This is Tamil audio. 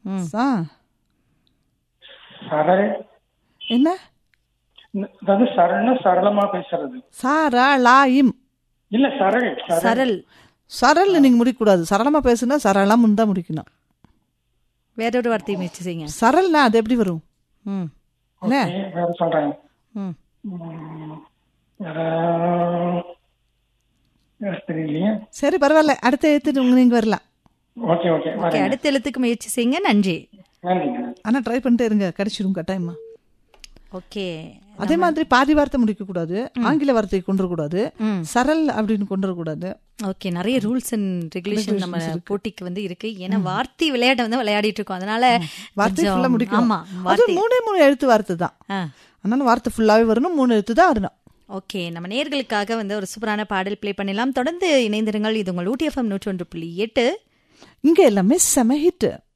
ஆ சரள் என்ன அதாவது சரள்னா சரளமா பேசுறது சரளாயிம் இல்ல சரள் சரள் சரல் சரல் நீங்க முடிக்கக்கூடாது சரளமா பேசுனா சரளம் தான் முடிக்கணும் வேற ஒரு வார்த்தையை முயற்சி செய்யுங்க சரல்னா அது எப்படி வரும் ம் என்ன ஓகே, வேற சொல்றேன் ம் வேற வேற தெரியலையே சரி பரவாயில்ல அடுத்த எழுத்து உங்க நீங்க வரலாம் ஓகே ஓகே ஓகே வரேன் அடுத்த எழுத்துக்கு முயற்சி செய்யுங்க நன்றி நன்றிங்க ஆனா ட்ரை பண்ணிட்டே இருங்க கிடைச்சிடும் கட்டாயமா ஓகே அதே மாதிரி பாதி வார்த்தை முடிக்க கூடாது ஆங்கில வார்த்தையை கொண்டு வரக்கூடாது ம். சரல் அப்படின்னு கொண்டு வரக்கூடாது ஓகே நிறைய ரூல்ஸ் அண்ட் ரெகுலேஷன் நம்ம போட்டிக்கு வந்து இருக்கு ஏன்னா வார்த்தை விளையாட்டை வந்து விளையாடிட்டு இருக்கோம் அதனால வார்த்தை கொஞ்சம் ஃபுல்லா முடிக்கணும் ஆமா அது வார்த்தை மூணே மூணு எழுத்து வார்த்தை தான் ஆ அதனால வார்த்தை ஃபுல்லாவே வரணும் மூணு எழுத்து தான் வரணும் ஓகே நம்ம நேர்களுக்காக வந்து ஒரு சூப்பரான பாடல் ப்ளே பண்ணலாம் தொடர்ந்து இணைந்திருங்கள் இது உங்கள் ஊட்டி எஃப்எம் நூற்றி ஒன்று புள்ளி எட்டு இங்க எல்லாமே செம ஹிட்